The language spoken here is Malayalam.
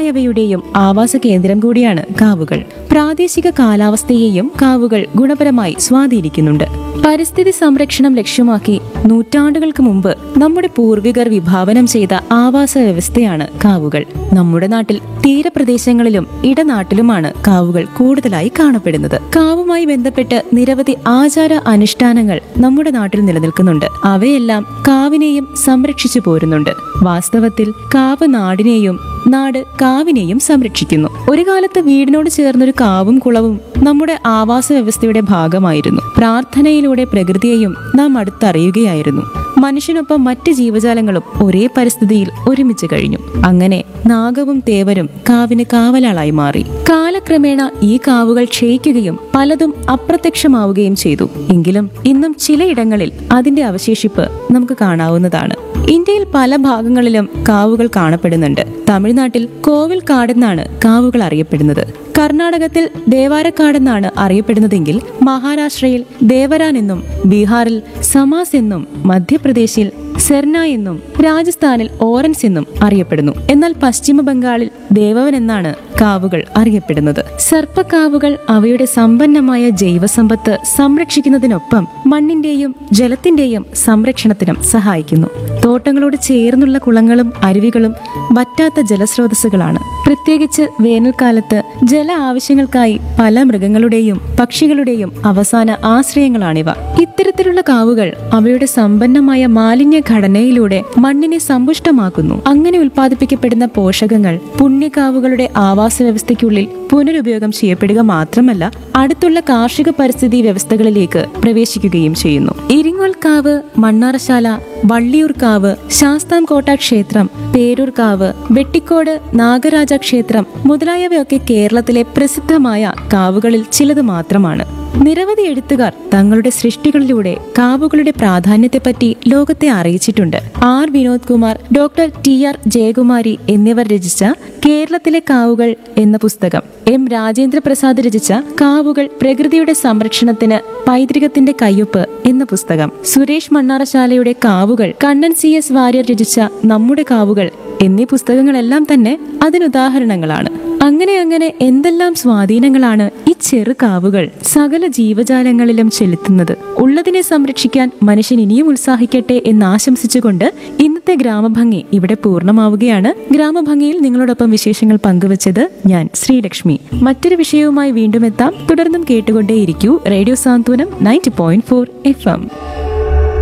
മുതലായവയുടെയും ആവാസ കേന്ദ്രം കൂടിയാണ് കാവുകൾ പ്രാദേശിക കാലാവസ്ഥയെയും കാവുകൾ ഗുണപരമായി സ്വാധീനിക്കുന്നുണ്ട് പരിസ്ഥിതി സംരക്ഷണം ലക്ഷ്യമാക്കി നൂറ്റാണ്ടുകൾക്ക് മുമ്പ് നമ്മുടെ പൂർവികർ വിഭാവനം ചെയ്ത ആവാസ വ്യവസ്ഥയാണ് കാവുകൾ നമ്മുടെ നാട്ടിൽ തീരപ്രദേശങ്ങളിലും ഇടനാട്ടിലുമാണ് കാവുകൾ കൂടുതലായി കാണപ്പെടുന്നത് കാവുമായി ബന്ധപ്പെട്ട് നിരവധി ആചാര അനുഷ്ഠാനങ്ങൾ നമ്മുടെ നാട്ടിൽ നിലനിൽക്കുന്നുണ്ട് അവയെല്ലാം കാവിനെയും സംരക്ഷിച്ചു പോരുന്നുണ്ട് വാസ്തവത്തിൽ കാവ് നാടിനെയും നാട് കാവിനെയും സംരക്ഷിക്കുന്നു ഒരു കാലത്ത് വീടിനോട് ചേർന്നൊരു കാവും കുളവും നമ്മുടെ ആവാസ വ്യവസ്ഥയുടെ ഭാഗമായിരുന്നു പ്രാർത്ഥനയിലൂടെ പ്രകൃതിയെയും നാം അടുത്തറിയുകയായിരുന്നു മനുഷ്യനൊപ്പം മറ്റ് ജീവജാലങ്ങളും ഒരേ പരിസ്ഥിതിയിൽ ഒരുമിച്ച് കഴിഞ്ഞു അങ്ങനെ നാഗവും തേവരും കാവിന് കാവലാളായി മാറി കാലക്രമേണ ഈ കാവുകൾ ക്ഷയിക്കുകയും പലതും അപ്രത്യക്ഷമാവുകയും ചെയ്തു എങ്കിലും ഇന്നും ചിലയിടങ്ങളിൽ അതിന്റെ അവശേഷിപ്പ് നമുക്ക് കാണാവുന്നതാണ് ഇന്ത്യയിൽ പല ഭാഗങ്ങളിലും കാവുകൾ കാണപ്പെടുന്നുണ്ട് തമിഴ്നാട്ടിൽ കോവിൽ കാടെന്നാണ് കാവുകൾ അറിയപ്പെടുന്നത് കർണാടകത്തിൽ ദേവാരക്കാടെന്നാണ് അറിയപ്പെടുന്നതെങ്കിൽ മഹാരാഷ്ട്രയിൽ ദേവരാൻ എന്നും ബീഹാറിൽ സമാസ് എന്നും മധ്യപ്രദേശിൽ സെർന എന്നും രാജസ്ഥാനിൽ ഓറൻസ് എന്നും അറിയപ്പെടുന്നു എന്നാൽ പശ്ചിമ ബംഗാളിൽ ദേവവൻ എന്നാണ് കാവുകൾ അറിയപ്പെടുന്നത് സർപ്പക്കാവുകൾ അവയുടെ സമ്പന്നമായ ജൈവസമ്പത്ത് സംരക്ഷിക്കുന്നതിനൊപ്പം മണ്ണിന്റെയും ജലത്തിന്റെയും സംരക്ഷണത്തിനും സഹായിക്കുന്നു തോട്ടങ്ങളോട് ചേർന്നുള്ള കുളങ്ങളും അരുവികളും വറ്റാത്ത ജലസ്രോതസ്സുകളാണ് പ്രത്യേകിച്ച് വേനൽക്കാലത്ത് ജല ആവശ്യങ്ങൾക്കായി പല മൃഗങ്ങളുടെയും പക്ഷികളുടെയും അവസാന ആശ്രയങ്ങളാണിവ ഇത്തരത്തിലുള്ള കാവുകൾ അവയുടെ സമ്പന്നമായ മാലിന്യ ഘടനയിലൂടെ മണ്ണിനെ സമ്പുഷ്ടമാക്കുന്നു അങ്ങനെ ഉൽപ്പാദിപ്പിക്കപ്പെടുന്ന പോഷകങ്ങൾ പുണ്യകാവുകളുടെ ആവാസ വ്യവസ്ഥയ്ക്കുള്ളിൽ പുനരുപയോഗം ചെയ്യപ്പെടുക മാത്രമല്ല അടുത്തുള്ള കാർഷിക പരിസ്ഥിതി വ്യവസ്ഥകളിലേക്ക് പ്രവേശിക്കുകയും ചെയ്യുന്നു ഇരിങ്ങോൽ കാവ് മണ്ണാറശാല വള്ളിയൂർക്കാവ് ശാസ്താംകോട്ട ക്ഷേത്രം പേരൂർക്കാവ് വെട്ടിക്കോട് നാഗരാജ ക്ഷേത്രം മുതലായവയൊക്കെ കേരളത്തിലെ പ്രസിദ്ധമായ കാവുകളിൽ ചിലത് മാത്രമാണ് നിരവധി എഴുത്തുകാർ തങ്ങളുടെ സൃഷ്ടികളിലൂടെ കാവുകളുടെ പ്രാധാന്യത്തെപ്പറ്റി ലോകത്തെ അറിയിച്ചിട്ടുണ്ട് R Vinod Kumar doctor T R Jayakumari എന്നിവർ രചിച്ച കേരളത്തിലെ കാവുകൾ എന്ന പുസ്തകം എം രാജേന്ദ്ര പ്രസാദ് രചിച്ച കാവുകൾ പ്രകൃതിയുടെ സംരക്ഷണത്തിന് പൈതൃകത്തിന്റെ കയ്യൊപ്പ് എന്ന പുസ്തകം സുരേഷ് മണ്ണാറശാലയുടെ കാവുകൾ കണ്ണൻ സി എസ് വാര്യർ രചിച്ച നമ്മുടെ കാവുകൾ എന്നീ പുസ്തകങ്ങളെല്ലാം തന്നെ അതിനുദാഹരണങ്ങളാണ് അങ്ങനെ അങ്ങനെ എന്തെല്ലാം സ്വാധീനങ്ങളാണ് ഈ ചെറു കാവുകൾ സകല ജീവജാലങ്ങളിലും ചെലുത്തുന്നത് ഉള്ളതിനെ സംരക്ഷിക്കാൻ മനുഷ്യൻ ഇനിയും ഉത്സാഹിക്കട്ടെ എന്ന് ആശംസിച്ചുകൊണ്ട് ഇന്നത്തെ ഗ്രാമഭംഗി ഇവിടെ പൂർണ്ണമാവുകയാണ് ഗ്രാമഭംഗിയിൽ നിങ്ങളോടൊപ്പം വിശേഷങ്ങൾ പങ്കുവച്ചത് ഞാൻ ശ്രീലക്ഷ്മി മറ്റൊരു വിഷയവുമായി വീണ്ടും എത്താം തുടർന്നും കേട്ടുകൊണ്ടേയിരിക്കൂ radio Santhwanam ninety point four F M